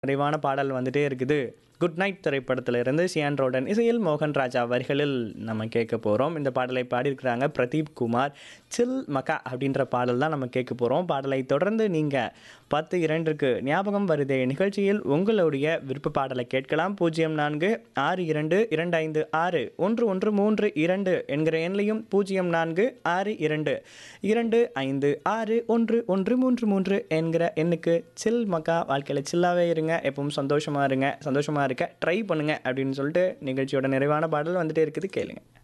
நிறைவான பாடல் வந்துட்டே இருக்குது குட் நைட் திரைப்படத்திலிருந்து சியான் ரோடன் இசையில் மோகன் ராஜா வரிகளில் நம்ம கேட்க போகிறோம் இந்த பாடலை பாடியிருக்கிறாங்க பிரதீப் குமார் சில் மகா அப்படின்ற பாடல் தான் நம்ம கேட்க போகிறோம் பாடலை தொடர்ந்து நீங்கள் பத்து இரண்டுக்கு ஞாபகம் வருதே நிகழ்ச்சியில் உங்களுடைய விருப்ப பாடலை கேட்கலாம் பூஜ்ஜியம் நான்கு ஆறு இரண்டு இரண்டு ஐந்து ஆறு ஒன்று ஒன்று மூன்று இரண்டு என்கிற எண்ணையும் பூஜ்ஜியம் நான்கு ஆறு இரண்டு இரண்டு ஐந்து ஆறு ஒன்று ஒன்று மூன்று மூன்று என்கிற எண்ணுக்கு சில் மக்கா வாழ்க்கையில் சில்லாவே இருங்க எப்பவும் சந்தோஷமாக இருங்க சந்தோஷமாக இருக்க ட்ரை பண்ணுங்க அப்படின்னு சொல்லிட்டு நிகழ்ச்சியோட நிறைவான பாடல் வந்துட்டே இருக்குது கேளுங்க